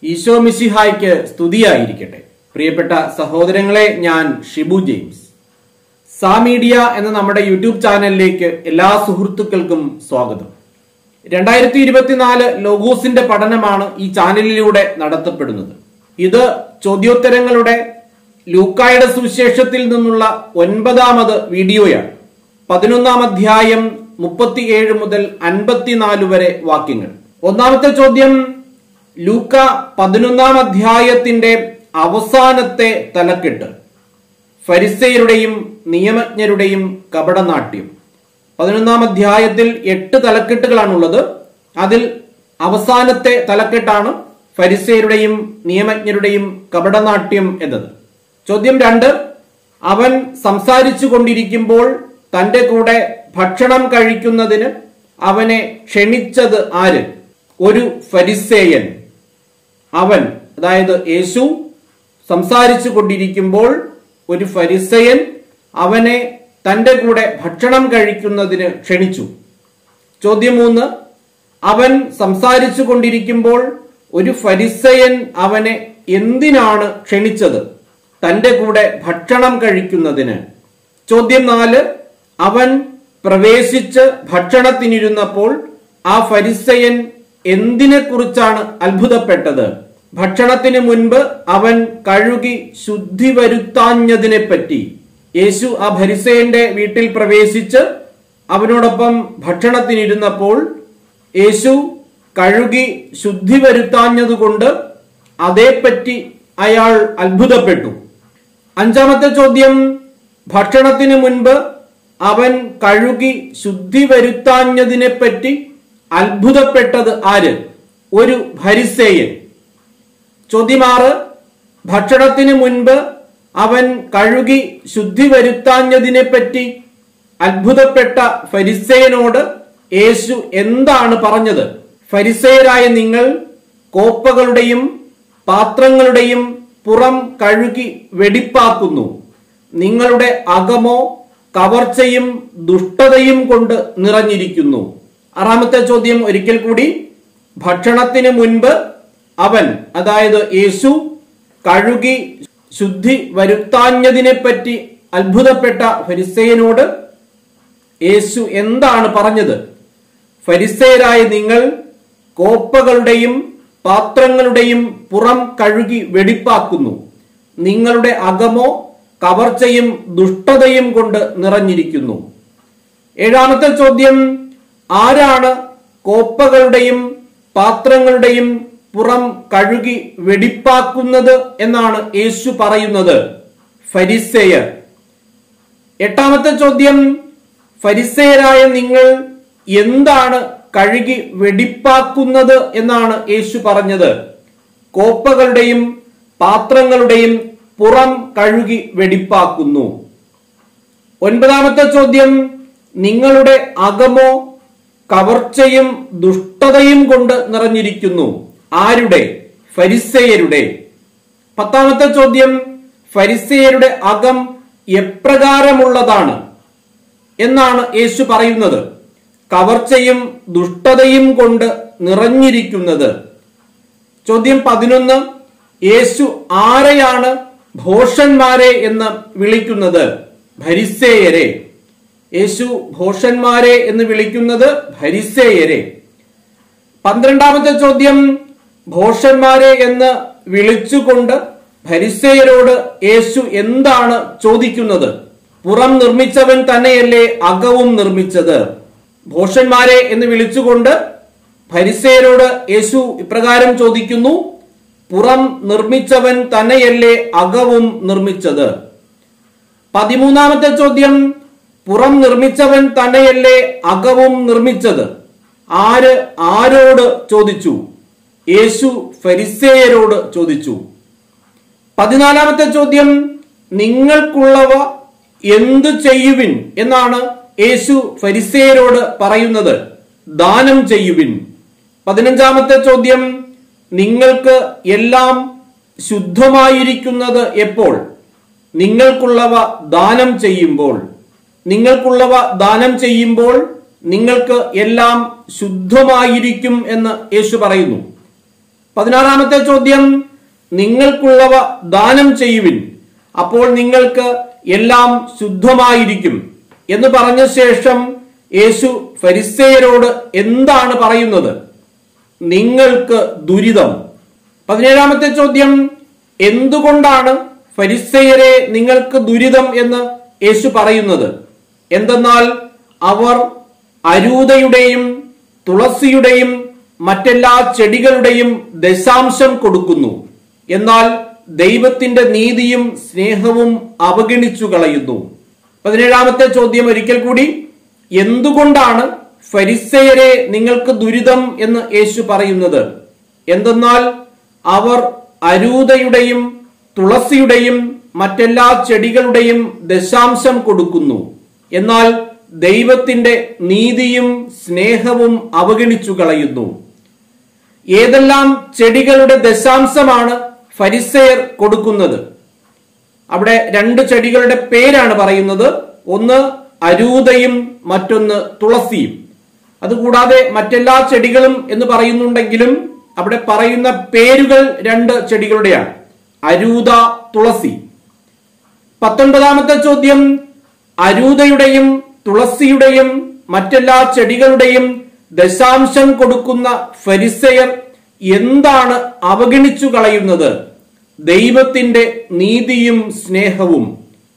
ഈശോ മിശിഹായ്ക്ക് സ്തുതിയായിരിക്കട്ടെ പ്രിയപ്പെട്ട സഹോദരങ്ങളെ ഞാൻ ഷിബു ജെയിംസ് സാ മീഡിയ എന്ന നമ്മുടെ യൂട്യൂബ് ചാനലിലേക്ക് എല്ലാ സുഹൃത്തുക്കൾക്കും സ്വാഗതം രണ്ടായിരത്തി ഇരുപത്തിനാല് ലോഗോസിന്റെ പഠനമാണ് ഈ ചാനലിലൂടെ നടത്തപ്പെടുന്നത് ഇത് ചോദ്യോത്തരങ്ങളുടെ ലൂക്കായുടെ സുവിശേഷത്തിൽ നിന്നുള്ള ഒൻപതാമത് വീഡിയോയാണ് പതിനൊന്നാം അധ്യായം മുപ്പത്തിയേഴ് മുതൽ അൻപത്തിനാല് വരെ വാക്യങ്ങൾ ഒന്നാമത്തെ ചോദ്യം ലൂക്ക പതിനൊന്നാം അധ്യായത്തിന്റെ അവസാനത്തെ തലക്കെട്ട് ഫരിസയരുടെയും നിയമജ്ഞരുടെയും കപടനാട്യം പതിനൊന്നാം അധ്യായത്തിൽ എട്ട് തലക്കെട്ടുകളാണുള്ളത് അതിൽ അവസാനത്തെ തലക്കെട്ടാണ് ഫരിസയരുടെയും നിയമജ്ഞരുടെയും കപടനാട്യം എന്നത് ചോദ്യം രണ്ട് അവൻ സംസാരിച്ചു കൊണ്ടിരിക്കുമ്പോൾ തന്റെ കൂടെ ഭക്ഷണം കഴിക്കുന്നതിന് അവനെ ക്ഷണിച്ചത് ആര് ഒരു ഫരിസേയൻ അവൻ അതായത് യേശു സംസാരിച്ചു കൊണ്ടിരിക്കുമ്പോൾ ഒരു ഫരിസയൻ അവനെ തന്റെ കൂടെ ഭക്ഷണം കഴിക്കുന്നതിന് ക്ഷണിച്ചു ചോദ്യം മൂന്ന് അവൻ സംസാരിച്ചു കൊണ്ടിരിക്കുമ്പോൾ ഒരു ഫരിസയൻ അവനെ എന്തിനാണ് ക്ഷണിച്ചത് തന്റെ കൂടെ ഭക്ഷണം കഴിക്കുന്നതിന് ചോദ്യം നാല് അവൻ പ്രവേശിച്ച് ഭക്ഷണത്തിനിരുന്നപ്പോൾ ആ ഫരിസയൻ എന്തിനെ കുറിച്ചാണ് അത്ഭുതപ്പെട്ടത് ഭക്ഷണത്തിന് മുൻപ് അവൻ കഴുകി ശുദ്ധി വരുത്താഞ്ഞതിനെ പറ്റി യേശു ആ ഫരിസയന്റെ വീട്ടിൽ പ്രവേശിച്ച് അവനോടൊപ്പം ഭക്ഷണത്തിനിരുന്നപ്പോൾ യേശു കഴുകി ശുദ്ധി വരുത്താഞ്ഞതുകൊണ്ട് അതേപ്പറ്റി അയാൾ അത്ഭുതപ്പെട്ടു അഞ്ചാമത്തെ ചോദ്യം ഭക്ഷണത്തിന് മുൻപ് അവൻ കഴുകി ശുദ്ധി വരുത്താഞ്ഞതിനെ പറ്റി അത്ഭുതപ്പെട്ടത് ആര് ഒരു ഭരിസേയൻ ചോദ്യമാറ് ഭക്ഷണത്തിന് മുൻപ് അവൻ കഴുകി ശുദ്ധി വരുത്താഞ്ഞതിനെ പറ്റി അത്ഭുതപ്പെട്ട ഫരിസേയനോട് യേശു എന്താണ് പറഞ്ഞത് ഫരിസേയരായ നിങ്ങൾ കോപ്പകളുടെയും പാത്രങ്ങളുടെയും പുറം കഴുകി വെടിപ്പാക്കുന്നു നിങ്ങളുടെ അകമോ കവർച്ചയും ദുഷ്ടതയും കൊണ്ട് നിറഞ്ഞിരിക്കുന്നു ആറാമത്തെ ചോദ്യം ഒരിക്കൽ കൂടി ഭക്ഷണത്തിന് മുൻപ് അവൻ അതായത് യേശു കഴുകി ശുദ്ധി വരുത്താഞ്ഞതിനെ പറ്റി അത്ഭുതപ്പെട്ട ഫരിസേയനോട് യേശു എന്താണ് പറഞ്ഞത് ഫരിസേയരായ നിങ്ങൾ കോപ്പകളുടെയും പാത്രങ്ങളുടെയും പുറം കഴുകി വെടിപ്പാക്കുന്നു നിങ്ങളുടെ അകമോ കവർച്ചയും ദുഷ്ടതയും കൊണ്ട് നിറഞ്ഞിരിക്കുന്നു ഏഴാമത്തെ ചോദ്യം ആരാണ് കോപ്പകളുടെയും പാത്രങ്ങളുടെയും പുറം കഴുകി വെടിപ്പാക്കുന്നത് എന്നാണ് യേശു പറയുന്നത് ഫരിസേയർ എട്ടാമത്തെ ചോദ്യം ഫരിസേയരായ നിങ്ങൾ എന്താണ് കഴുകി വെടിപ്പാക്കുന്നത് എന്നാണ് യേശു പറഞ്ഞത് കോപ്പകളുടെയും പാത്രങ്ങളുടെയും പുറം കഴുകി വെടിപ്പാക്കുന്നു ഒൻപതാമത്തെ ചോദ്യം നിങ്ങളുടെ അകമോ കവർച്ചയും ദുഷ്ടതയും കൊണ്ട് നിറഞ്ഞിരിക്കുന്നു ആരുടെ ഫരിസേയരുടെ പത്താമത്തെ ചോദ്യം ഫരിസേയരുടെ അകം എപ്രകാരമുള്ളതാണ് എന്നാണ് യേശു പറയുന്നത് കവർച്ചയും ദുഷ്ടതയും കൊണ്ട് നിറഞ്ഞിരിക്കുന്നത് ചോദ്യം പതിനൊന്ന് യേശു ആരെയാണ് ഭോഷന്മാരെ എന്ന് വിളിക്കുന്നത് ഭരിസേയരെ യേശു ഭോഷന്മാരെ എന്ന് വിളിക്കുന്നത് ഭരിസേയരെ പന്ത്രണ്ടാമത്തെ ചോദ്യം ഭോഷന്മാരെ എന്ന് വിളിച്ചുകൊണ്ട് ഭരിസേയരോട് യേശു എന്താണ് ചോദിക്കുന്നത് പുറം നിർമ്മിച്ചവൻ തന്നെയല്ലേ അകവും നിർമ്മിച്ചത് ഭോഷന്മാരെ എന്ന് വിളിച്ചുകൊണ്ട് ഭരിസേയരോട് യേശു ഇപ്രകാരം ചോദിക്കുന്നു പുറം നിർമ്മിച്ചവൻ തന്നെയല്ലേ അകവും നിർമ്മിച്ചത് പതിമൂന്നാമത്തെ ചോദ്യം പുറം നിർമ്മിച്ചവൻ തന്നെയല്ലേ അകവും നിർമ്മിച്ചത് ആര് ആരോട് ചോദിച്ചു യേശു ഫരിസേയരോട് ചോദിച്ചു പതിനാലാമത്തെ ചോദ്യം നിങ്ങൾക്കുള്ളവ എന്തു ചെയ്യുവിൻ എന്നാണ് യേശു ഫരിസേയരോട് പറയുന്നത് ദാനം ചെയ്യുവിൻ പതിനഞ്ചാമത്തെ ചോദ്യം നിങ്ങൾക്ക് എല്ലാം ശുദ്ധമായിരിക്കുന്നത് എപ്പോൾ നിങ്ങൾക്കുള്ളവ ദാനം ചെയ്യുമ്പോൾ നിങ്ങൾക്കുള്ളവ ദാനം ചെയ്യുമ്പോൾ നിങ്ങൾക്ക് എല്ലാം ശുദ്ധമായിരിക്കും എന്ന് യേശു പറയുന്നു പതിനാറാമത്തെ ചോദ്യം നിങ്ങൾക്കുള്ളവ ദാനം ചെയ്യുവിൻ അപ്പോൾ നിങ്ങൾക്ക് എല്ലാം ശുദ്ധമായിരിക്കും എന്ന് പറഞ്ഞ ശേഷം യേശു ഫരിസേയരോട് എന്താണ് പറയുന്നത് നിങ്ങൾക്ക് ദുരിതം പതിനേഴാമത്തെ ചോദ്യം എന്തുകൊണ്ടാണ് ഫരിസേയരെ നിങ്ങൾക്ക് ദുരിതം എന്ന് യേശു പറയുന്നത് എന്തെന്നാൽ അവർ അരൂതയുടെയും തുളസിയുടെയും മറ്റെല്ലാ ചെടികളുടെയും ദശാംശം കൊടുക്കുന്നു എന്നാൽ ദൈവത്തിന്റെ നീതിയും സ്നേഹവും അവഗണിച്ചു കളയുന്നു പതിനേഴാമത്തെ ചോദ്യം ഒരിക്കൽ കൂടി എന്തുകൊണ്ടാണ് ഫരിസയരെ നിങ്ങൾക്ക് ദുരിതം എന്ന് യേശു പറയുന്നത് എന്തെന്നാൽ അവർ അരൂതയുടെയും തുളസിയുടെയും മറ്റെല്ലാ ചെടികളുടെയും ദശാംശം കൊടുക്കുന്നു എന്നാൽ ദൈവത്തിന്റെ നീതിയും സ്നേഹവും അവഗണിച്ചു കളയുന്നു ഏതെല്ലാം ചെടികളുടെ ദശാംശമാണ് ഫരിസയർ കൊടുക്കുന്നത് അവിടെ രണ്ട് ചെടികളുടെ പേരാണ് പറയുന്നത് ഒന്ന് അരൂതയും മറ്റൊന്ന് തുളസിയും അതുകൂടാതെ മറ്റെല്ലാ ചെടികളും എന്ന് പറയുന്നുണ്ടെങ്കിലും അവിടെ പറയുന്ന പേരുകൾ രണ്ട് ചെടികളുടെയാണ് അരൂത തുളസി പത്തൊൻപതാമത്തെ ചോദ്യം അരൂതയുടെയും തുളസിയുടെയും മറ്റെല്ലാ ചെടികളുടെയും ദശാംശം കൊടുക്കുന്ന ഫരിസയർ എന്താണ് അവഗണിച്ചു കളയുന്നത് ദൈവത്തിന്റെ നീതിയും സ്നേഹവും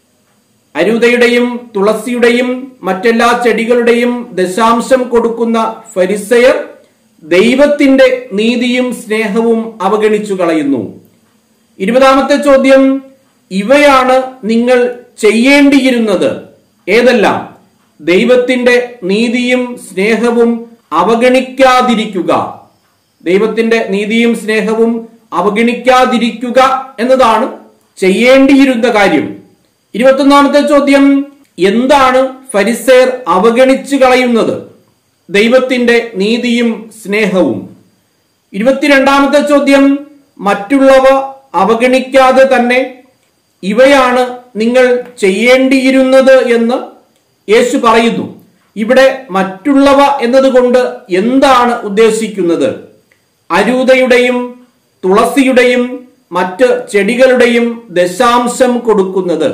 അരൂതയുടെയും തുളസിയുടെയും മറ്റെല്ലാ ചെടികളുടെയും ദശാംശം കൊടുക്കുന്ന ഫരിസയർ ദൈവത്തിന്റെ നീതിയും സ്നേഹവും അവഗണിച്ചു കളയുന്നു ഇരുപതാമത്തെ ചോദ്യം ഇവയാണ് നിങ്ങൾ ചെയ്യേണ്ടിയിരുന്നത് ഏതെല്ലാം ദൈവത്തിന്റെ നീതിയും സ്നേഹവും അവഗണിക്കാതിരിക്കുക ദൈവത്തിന്റെ നീതിയും സ്നേഹവും അവഗണിക്കാതിരിക്കുക എന്നതാണ് ചെയ്യേണ്ടിയിരുന്ന കാര്യം ഇരുപത്തൊന്നാമത്തെ ചോദ്യം എന്താണ് ഫരിസേർ അവഗണിച്ചു കളയുന്നത് ദൈവത്തിന്റെ നീതിയും സ്നേഹവും ഇരുപത്തിരണ്ടാമത്തെ ചോദ്യം മറ്റുള്ളവ അവഗണിക്കാതെ തന്നെ ഇവയാണ് നിങ്ങൾ ചെയ്യേണ്ടിയിരുന്നത് എന്ന് യേശു പറയുന്നു ഇവിടെ മറ്റുള്ളവ എന്നതുകൊണ്ട് എന്താണ് ഉദ്ദേശിക്കുന്നത് അരൂതയുടെയും തുളസിയുടെയും മറ്റ് ചെടികളുടെയും ദശാംശം കൊടുക്കുന്നത്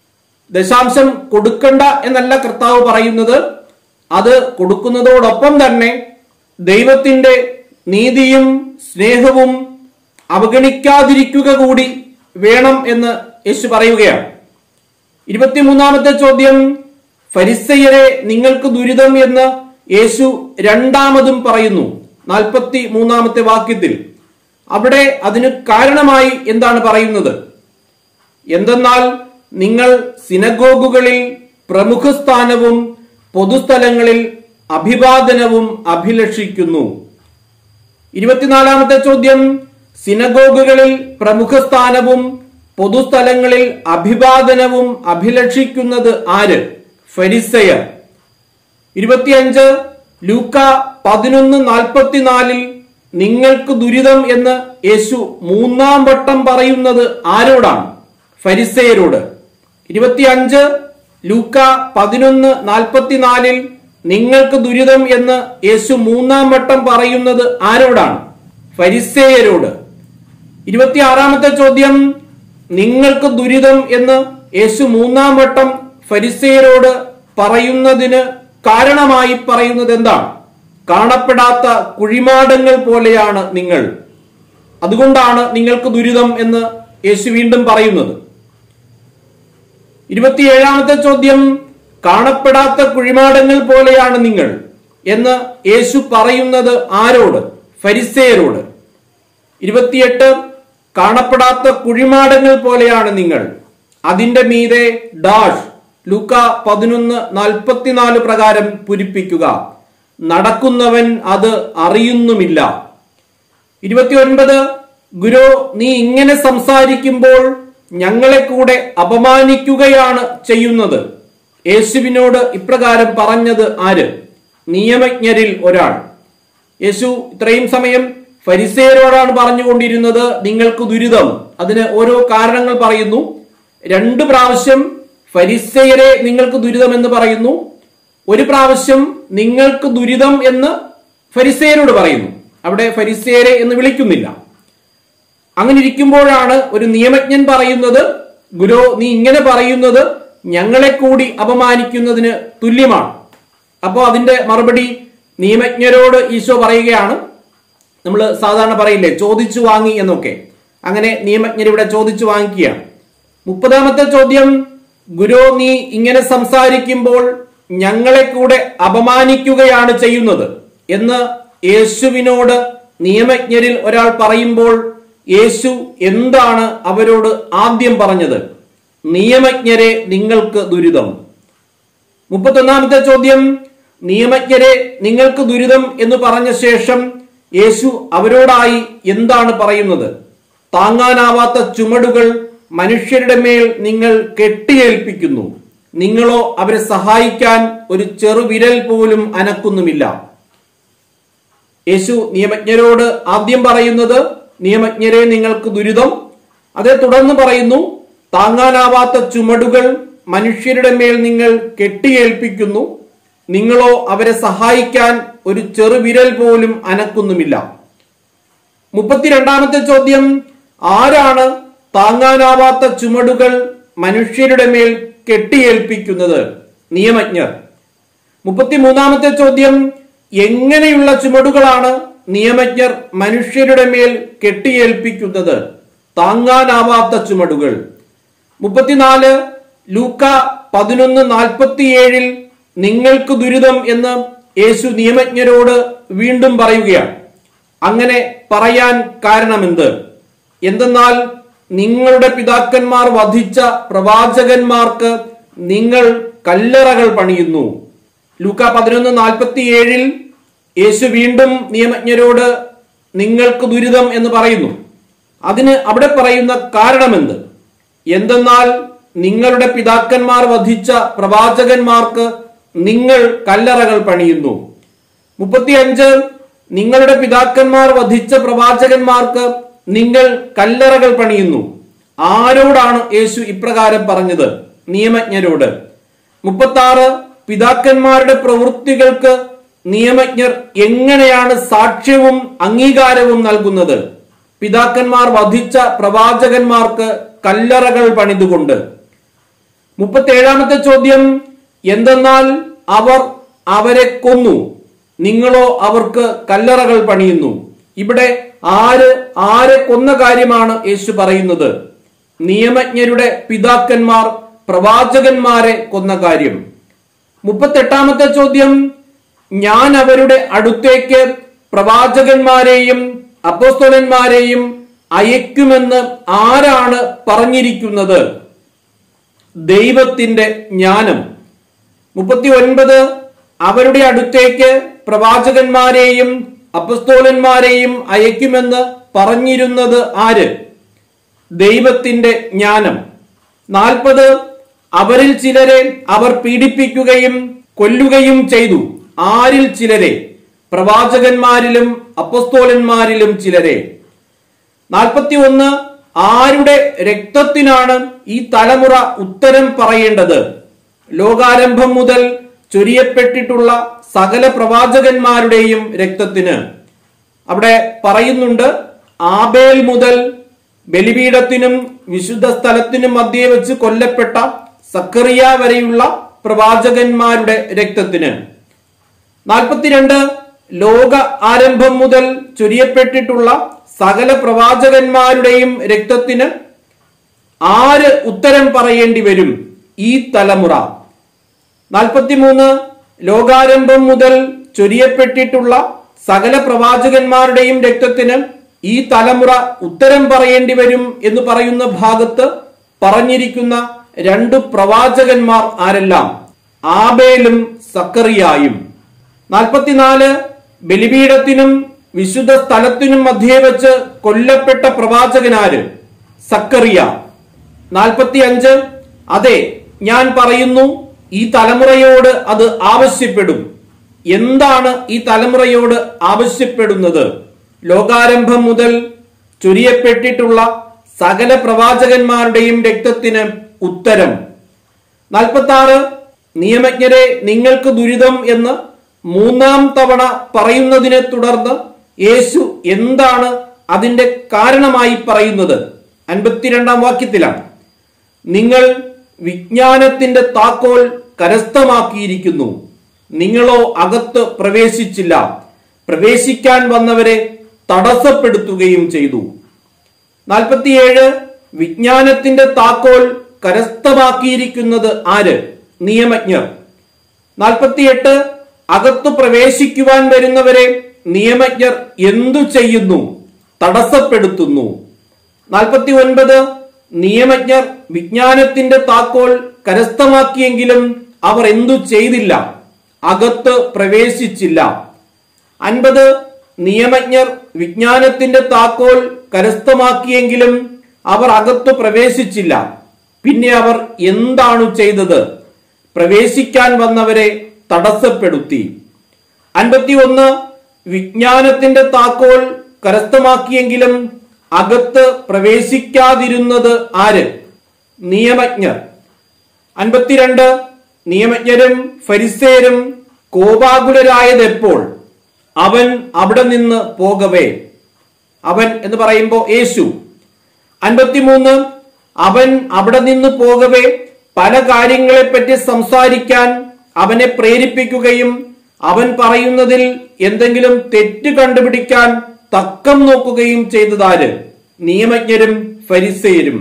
ദശാംശം കൊടുക്കണ്ട എന്നല്ല കർത്താവ് പറയുന്നത് അത് കൊടുക്കുന്നതോടൊപ്പം തന്നെ ദൈവത്തിന്റെ നീതിയും സ്നേഹവും അവഗണിക്കാതിരിക്കുക കൂടി വേണം എന്ന് യേശു പറയുകയാണ് ഇരുപത്തിമൂന്നാമത്തെ ചോദ്യം ഫരിസയരെ നിങ്ങൾക്ക് ദുരിതം എന്ന് യേശു രണ്ടാമതും പറയുന്നു നാൽപ്പത്തി മൂന്നാമത്തെ വാക്യത്തിൽ അവിടെ അതിന് കാരണമായി എന്താണ് പറയുന്നത് എന്തെന്നാൽ നിങ്ങൾ സിനഗോഗുകളിൽ പ്രമുഖ സ്ഥാനവും പൊതുസ്ഥലങ്ങളിൽ അഭിവാദനവും അഭിലഷിക്കുന്നു ഇരുപത്തിനാലാമത്തെ ചോദ്യം സിനഗോഗുകളിൽ പ്രമുഖ സ്ഥാനവും പൊതുസ്ഥലങ്ങളിൽ അഭിവാദനവും അഭിലഷിക്കുന്നത് ആര് ഫരിസയർ ഇരുപത്തിയഞ്ച് ലൂക്ക പതിനൊന്ന് നാൽപ്പത്തിനാലിൽ നിങ്ങൾക്ക് ദുരിതം എന്ന് യേശു മൂന്നാം വട്ടം പറയുന്നത് ആരോടാണ് ഫരിസയരോട് ഇരുപത്തിയഞ്ച് ലൂക്ക പതിനൊന്ന് നാൽപ്പത്തിനാലിൽ നിങ്ങൾക്ക് ദുരിതം എന്ന് യേശു മൂന്നാം വട്ടം പറയുന്നത് ആരോടാണ് ഫരിസേയരോട് ഇരുപത്തിയാറാമത്തെ ചോദ്യം നിങ്ങൾക്ക് ദുരിതം എന്ന് യേശു മൂന്നാം വട്ടം ഫരിസേയരോട് പറയുന്നതിന് കാരണമായി പറയുന്നത് എന്താണ് കാണപ്പെടാത്ത കുഴിമാടങ്ങൾ പോലെയാണ് നിങ്ങൾ അതുകൊണ്ടാണ് നിങ്ങൾക്ക് ദുരിതം എന്ന് യേശു വീണ്ടും പറയുന്നത് ഇരുപത്തിയേഴാമത്തെ ചോദ്യം കാണപ്പെടാത്ത കുഴിമാടങ്ങൾ പോലെയാണ് നിങ്ങൾ എന്ന് യേശു പറയുന്നത് ആരോട് ഫരിസേയരോട് ഇരുപത്തിയെട്ട് കാണപ്പെടാത്ത കുഴിമാടങ്ങൾ പോലെയാണ് നിങ്ങൾ അതിന്റെ മീതെ ഡാഷ് ലൂക്ക പതിനൊന്ന് നാൽപ്പത്തിനാല് പ്രകാരം പൂരിപ്പിക്കുക നടക്കുന്നവൻ അത് അറിയുന്നുമില്ല ഇരുപത്തിയൊൻപത് ഗുരു നീ ഇങ്ങനെ സംസാരിക്കുമ്പോൾ ഞങ്ങളെ കൂടെ അപമാനിക്കുകയാണ് ചെയ്യുന്നത് യേശുവിനോട് ഇപ്രകാരം പറഞ്ഞത് ആര് നിയമജ്ഞരിൽ ഒരാൾ യേശു ഇത്രയും സമയം ഫരിസേയരോടാണ് പറഞ്ഞുകൊണ്ടിരുന്നത് നിങ്ങൾക്ക് ദുരിതം അതിന് ഓരോ കാരണങ്ങൾ പറയുന്നു രണ്ട് പ്രാവശ്യം ഫരിസേയരെ നിങ്ങൾക്ക് ദുരിതം എന്ന് പറയുന്നു ഒരു പ്രാവശ്യം നിങ്ങൾക്ക് ദുരിതം എന്ന് ഫരിസേയരോട് പറയുന്നു അവിടെ ഫരിസേയരെ എന്ന് വിളിക്കുന്നില്ല അങ്ങനെ ഇരിക്കുമ്പോഴാണ് ഒരു നിയമജ്ഞൻ പറയുന്നത് ഗുരു നീ ഇങ്ങനെ പറയുന്നത് ഞങ്ങളെ കൂടി അപമാനിക്കുന്നതിന് തുല്യമാണ് അപ്പോൾ അതിന്റെ മറുപടി നിയമജ്ഞരോട് ഈശോ പറയുകയാണ് നമ്മൾ സാധാരണ പറയില്ലേ ചോദിച്ചു വാങ്ങി എന്നൊക്കെ അങ്ങനെ നിയമജ്ഞർ ഇവിടെ ചോദിച്ചു വാങ്ങിക്കുകയാണ് മുപ്പതാമത്തെ ചോദ്യം ഗുരു നീ ഇങ്ങനെ സംസാരിക്കുമ്പോൾ ഞങ്ങളെ കൂടെ അപമാനിക്കുകയാണ് ചെയ്യുന്നത് എന്ന് യേശുവിനോട് നിയമജ്ഞരിൽ ഒരാൾ പറയുമ്പോൾ യേശു എന്താണ് അവരോട് ആദ്യം പറഞ്ഞത് നിയമജ്ഞരെ നിങ്ങൾക്ക് ദുരിതം മുപ്പത്തൊന്നാമത്തെ ചോദ്യം നിയമജ്ഞരെ നിങ്ങൾക്ക് ദുരിതം എന്ന് പറഞ്ഞ ശേഷം യേശു അവരോടായി എന്താണ് പറയുന്നത് താങ്ങാനാവാത്ത ചുമടുകൾ മനുഷ്യരുടെ മേൽ നിങ്ങൾ കെട്ടിയേൽപ്പിക്കുന്നു നിങ്ങളോ അവരെ സഹായിക്കാൻ ഒരു ചെറുവിരൽ പോലും അനക്കുന്നുമില്ല യേശു നിയമജ്ഞരോട് ആദ്യം പറയുന്നത് നിയമജ്ഞരെ നിങ്ങൾക്ക് ദുരിതം അതേ തുടർന്ന് പറയുന്നു താങ്ങാനാവാത്ത ചുമടുകൾ മനുഷ്യരുടെ മേൽ നിങ്ങൾ കെട്ടിയേൽപ്പിക്കുന്നു നിങ്ങളോ അവരെ സഹായിക്കാൻ ഒരു ചെറുവിരൽ പോലും അനക്കുന്നുമില്ല മുപ്പത്തിരണ്ടാമത്തെ ചോദ്യം ആരാണ് താങ്ങാനാവാത്ത ചുമടുകൾ മനുഷ്യരുടെ മേൽ കെട്ടിയേൽപ്പിക്കുന്നത് നിയമജ്ഞർ മുപ്പത്തിമൂന്നാമത്തെ ചോദ്യം എങ്ങനെയുള്ള ചുമടുകളാണ് നിയമജ്ഞർ മനുഷ്യരുടെ മേൽ കെട്ടിയേൽപ്പിക്കുന്നത് താങ്ങാനാവാത്ത ചുമടുകൾ മുപ്പത്തിനാല് ലൂക്ക പതിനൊന്ന് നാൽപ്പത്തിയേഴിൽ നിങ്ങൾക്ക് ദുരിതം എന്ന് യേശു നിയമജ്ഞരോട് വീണ്ടും പറയുകയാണ് അങ്ങനെ പറയാൻ കാരണമെന്ത് എന്തെന്നാൽ നിങ്ങളുടെ പിതാക്കന്മാർ വധിച്ച പ്രവാചകന്മാർക്ക് നിങ്ങൾ കല്ലറകൾ പണിയുന്നു ലൂക്ക പതിനൊന്ന് നാൽപ്പത്തിയേഴിൽ യേശു വീണ്ടും നിയമജ്ഞരോട് നിങ്ങൾക്ക് ദുരിതം എന്ന് പറയുന്നു അതിന് അവിടെ പറയുന്ന കാരണമെന്ത് എന്തെന്നാൽ നിങ്ങളുടെ പിതാക്കന്മാർ വധിച്ച പ്രവാചകന്മാർക്ക് നിങ്ങൾ കല്ലറകൾ പണിയുന്നു മുപ്പത്തിയഞ്ച് നിങ്ങളുടെ പിതാക്കന്മാർ വധിച്ച പ്രവാചകന്മാർക്ക് നിങ്ങൾ കല്ലറകൾ പണിയുന്നു ആരോടാണ് യേശു ഇപ്രകാരം പറഞ്ഞത് നിയമജ്ഞരോട് മുപ്പത്തി ആറ് പിതാക്കന്മാരുടെ പ്രവൃത്തികൾക്ക് നിയമജ്ഞർ എങ്ങനെയാണ് സാക്ഷ്യവും അംഗീകാരവും നൽകുന്നത് പിതാക്കന്മാർ വധിച്ച പ്രവാചകന്മാർക്ക് കല്ലറകൾ പണിതുകൊണ്ട് മുപ്പത്തേഴാമത്തെ ചോദ്യം എന്തെന്നാൽ അവർ അവരെ കൊന്നു നിങ്ങളോ അവർക്ക് കല്ലറകൾ പണിയുന്നു ഇവിടെ ആര് ആരെ കൊന്ന കാര്യമാണ് യേശു പറയുന്നത് നിയമജ്ഞരുടെ പിതാക്കന്മാർ പ്രവാചകന്മാരെ കൊന്ന കാര്യം മുപ്പത്തെട്ടാമത്തെ ചോദ്യം ഞാൻ അവരുടെ അടുത്തേക്ക് പ്രവാചകന്മാരെയും അപ്പോസ്തലന്മാരെയും അയക്കുമെന്ന് ആരാണ് പറഞ്ഞിരിക്കുന്നത് ദൈവത്തിന്റെ ജ്ഞാനം മുപ്പത്തി ഒൻപത് അവരുടെ അടുത്തേക്ക് പ്രവാചകന്മാരെയും അപ്പസ്തോലന്മാരെയും അയക്കുമെന്ന് പറഞ്ഞിരുന്നത് ആര് ദൈവത്തിന്റെ ജ്ഞാനം നാൽപ്പത് അവരിൽ ചിലരെ അവർ പീഡിപ്പിക്കുകയും കൊല്ലുകയും ചെയ്തു ആരിൽ ചിലരെ പ്രവാചകന്മാരിലും അപ്പസ്തോലന്മാരിലും ചിലരെ നാൽപ്പത്തി ഒന്ന് ആരുടെ രക്തത്തിനാണ് ഈ തലമുറ ഉത്തരം പറയേണ്ടത് ലോകാരംഭം മുതൽ ചൊരിയപ്പെട്ടിട്ടുള്ള സകല പ്രവാചകന്മാരുടെയും രക്തത്തിന് അവിടെ പറയുന്നുണ്ട് ആബേൽ മുതൽ ബലിപീഠത്തിനും വിശുദ്ധ സ്ഥലത്തിനും മധ്യേ വെച്ച് കൊല്ലപ്പെട്ട സക്കറിയ വരെയുള്ള പ്രവാചകന്മാരുടെ രക്തത്തിന് നാൽപ്പത്തിരണ്ട് ലോക ആരംഭം മുതൽ ചൊരിയപ്പെട്ടിട്ടുള്ള സകല പ്രവാചകന്മാരുടെയും രക്തത്തിന് ആര് ഉത്തരം പറയേണ്ടി വരും ഈ തലമുറ നാൽപ്പത്തിമൂന്ന് ലോകാരംഭം മുതൽ ചൊരിയപ്പെട്ടിട്ടുള്ള സകല പ്രവാചകന്മാരുടെയും രക്തത്തിന് ഈ തലമുറ ഉത്തരം പറയേണ്ടി വരും എന്ന് പറയുന്ന ഭാഗത്ത് പറഞ്ഞിരിക്കുന്ന രണ്ട് പ്രവാചകന്മാർ ആരെല്ലാം ആബേലും സക്കറിയായും നാൽപ്പത്തിനാല് ബലിപീഠത്തിനും വിശുദ്ധ സ്ഥലത്തിനും മധ്യേ വെച്ച് കൊല്ലപ്പെട്ട പ്രവാചകനാര് സക്കറിയ നാൽപ്പത്തി അഞ്ച് അതെ ഞാൻ പറയുന്നു ഈ തലമുറയോട് അത് ആവശ്യപ്പെടും എന്താണ് ഈ തലമുറയോട് ആവശ്യപ്പെടുന്നത് ലോകാരംഭം മുതൽ ചൊരിയപ്പെട്ടിട്ടുള്ള സകല പ്രവാചകന്മാരുടെയും രക്തത്തിന് ഉത്തരം നാൽപ്പത്തി ആറ് നിയമജ്ഞരെ നിങ്ങൾക്ക് ദുരിതം എന്ന് മൂന്നാം തവണ പറയുന്നതിനെ തുടർന്ന് യേശു എന്താണ് അതിന്റെ കാരണമായി പറയുന്നത് അൻപത്തിരണ്ടാം വാക്യത്തിലാണ് നിങ്ങൾ വിജ്ഞാനത്തിന്റെ താക്കോൽ കരസ്ഥമാക്കിയിരിക്കുന്നു നിങ്ങളോ അകത്ത് പ്രവേശിച്ചില്ല പ്രവേശിക്കാൻ വന്നവരെ തടസ്സപ്പെടുത്തുകയും ചെയ്തു നാൽപ്പത്തിയേഴ് വിജ്ഞാനത്തിന്റെ താക്കോൽ കരസ്ഥമാക്കിയിരിക്കുന്നത് ആര് നിയമജ്ഞർ നാൽപ്പത്തിയെട്ട് അകത്തു പ്രവേശിക്കുവാൻ വരുന്നവരെ നിയമജ്ഞർ എന്തു ചെയ്യുന്നു തടസ്സപ്പെടുത്തുന്നു നാൽപ്പത്തി ഒൻപത് നിയമജ്ഞർ വിജ്ഞാനത്തിന്റെ താക്കോൽ കരസ്ഥമാക്കിയെങ്കിലും അവർ എന്തു ചെയ്തില്ല അകത്ത് പ്രവേശിച്ചില്ല അൻപത് നിയമജ്ഞർ വിജ്ഞാനത്തിന്റെ താക്കോൽ കരസ്ഥമാക്കിയെങ്കിലും അവർ അകത്തു പ്രവേശിച്ചില്ല പിന്നെ അവർ എന്താണ് ചെയ്തത് പ്രവേശിക്കാൻ വന്നവരെ തടസ്സപ്പെടുത്തി അൻപത്തി ഒന്ന് വിജ്ഞാനത്തിന്റെ താക്കോൽ കരസ്ഥമാക്കിയെങ്കിലും അകത്ത് പ്രവേശിക്കാതിരുന്നത് ആര് നിയമജ്ഞർ അൻപത്തിരണ്ട് നിയമജ്ഞരും ഫരിസേരും കോപാകുലരായത് എപ്പോൾ അവൻ അവിടെ നിന്ന് പോകവേ അവൻ എന്ന് പറയുമ്പോ യേശു അൻപത്തിമൂന്ന് അവൻ അവിടെ നിന്ന് പോകവേ പല കാര്യങ്ങളെപ്പറ്റി സംസാരിക്കാൻ അവനെ പ്രേരിപ്പിക്കുകയും അവൻ പറയുന്നതിൽ എന്തെങ്കിലും തെറ്റ് കണ്ടുപിടിക്കാൻ തക്കം നോക്കുകയും ചെയ്തതാര് നിയമജ്ഞരും ഫരിസേരും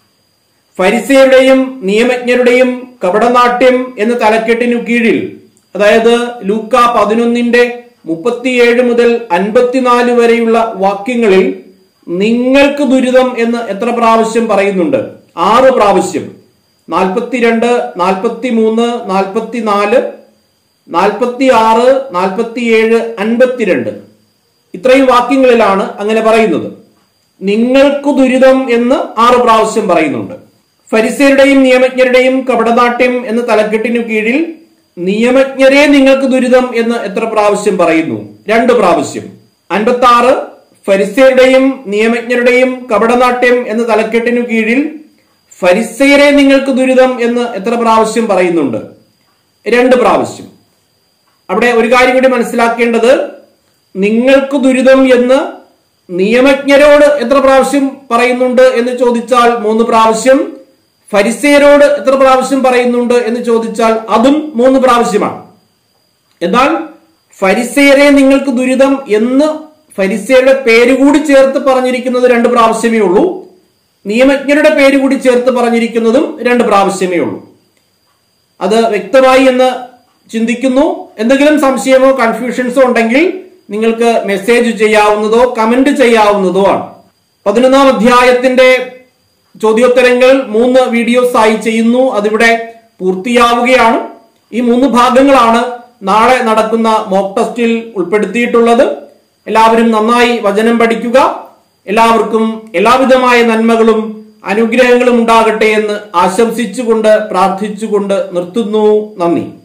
ഫരിസയുടെയും നിയമജ്ഞരുടെയും കപടനാട്യം എന്ന തലക്കെട്ടിനു കീഴിൽ അതായത് ലൂക്ക പതിനൊന്നിന്റെ മുപ്പത്തിയേഴ് മുതൽ അൻപത്തിനാല് വരെയുള്ള വാക്യങ്ങളിൽ നിങ്ങൾക്ക് ദുരിതം എന്ന് എത്ര പ്രാവശ്യം പറയുന്നുണ്ട് ആറ് പ്രാവശ്യം നാൽപ്പത്തിരണ്ട് നാൽപ്പത്തി മൂന്ന് നാൽപ്പത്തിനാല് നാൽപ്പത്തി ആറ് നാൽപ്പത്തിയേഴ് അൻപത്തിരണ്ട് ഇത്രയും വാക്യങ്ങളിലാണ് അങ്ങനെ പറയുന്നത് നിങ്ങൾക്ക് ദുരിതം എന്ന് ആറ് പ്രാവശ്യം പറയുന്നുണ്ട് ഫരിസയരുടെയും നിയമജ്ഞരുടെയും കപടനാട്യം എന്ന തലക്കെട്ടിനു കീഴിൽ നിയമജ്ഞരെ നിങ്ങൾക്ക് ദുരിതം എന്ന് എത്ര പ്രാവശ്യം പറയുന്നു രണ്ട് പ്രാവശ്യം അൻപത്തി ആറ് ഫരിസയരുടെയും നിയമജ്ഞരുടെയും കപടനാട്യം എന്ന തലക്കെട്ടിനു കീഴിൽ ഫരിസയരെ നിങ്ങൾക്ക് ദുരിതം എന്ന് എത്ര പ്രാവശ്യം പറയുന്നുണ്ട് രണ്ട് പ്രാവശ്യം അവിടെ ഒരു കാര്യം കൂടി മനസ്സിലാക്കേണ്ടത് നിങ്ങൾക്ക് ദുരിതം എന്ന് നിയമജ്ഞരോട് എത്ര പ്രാവശ്യം പറയുന്നുണ്ട് എന്ന് ചോദിച്ചാൽ മൂന്ന് പ്രാവശ്യം ഫരിസേരോട് എത്ര പ്രാവശ്യം പറയുന്നുണ്ട് എന്ന് ചോദിച്ചാൽ അതും മൂന്ന് പ്രാവശ്യമാണ് എന്നാൽ ഫരിസേരെ നിങ്ങൾക്ക് ദുരിതം എന്ന് ഫരിസേരുടെ പേര് കൂടി ചേർത്ത് പറഞ്ഞിരിക്കുന്നത് രണ്ട് പ്രാവശ്യമേ ഉള്ളൂ നിയമജ്ഞരുടെ പേര് കൂടി ചേർത്ത് പറഞ്ഞിരിക്കുന്നതും രണ്ട് പ്രാവശ്യമേ ഉള്ളൂ അത് വ്യക്തമായി എന്ന് ചിന്തിക്കുന്നു എന്തെങ്കിലും സംശയമോ കൺഫ്യൂഷൻസോ ഉണ്ടെങ്കിൽ നിങ്ങൾക്ക് മെസ്സേജ് ചെയ്യാവുന്നതോ കമന്റ് ചെയ്യാവുന്നതോ ആണ് പതിനൊന്നാം അധ്യായത്തിന്റെ ചോദ്യോത്തരങ്ങൾ മൂന്ന് വീഡിയോസ് ആയി ചെയ്യുന്നു അതിവിടെ പൂർത്തിയാവുകയാണ് ഈ മൂന്ന് ഭാഗങ്ങളാണ് നാളെ നടക്കുന്ന മോക്ക് ടെസ്റ്റിൽ ഉൾപ്പെടുത്തിയിട്ടുള്ളത് എല്ലാവരും നന്നായി വചനം പഠിക്കുക എല്ലാവർക്കും എല്ലാവിധമായ നന്മകളും അനുഗ്രഹങ്ങളും ഉണ്ടാകട്ടെ എന്ന് ആശംസിച്ചുകൊണ്ട് പ്രാർത്ഥിച്ചുകൊണ്ട് നിർത്തുന്നു നന്ദി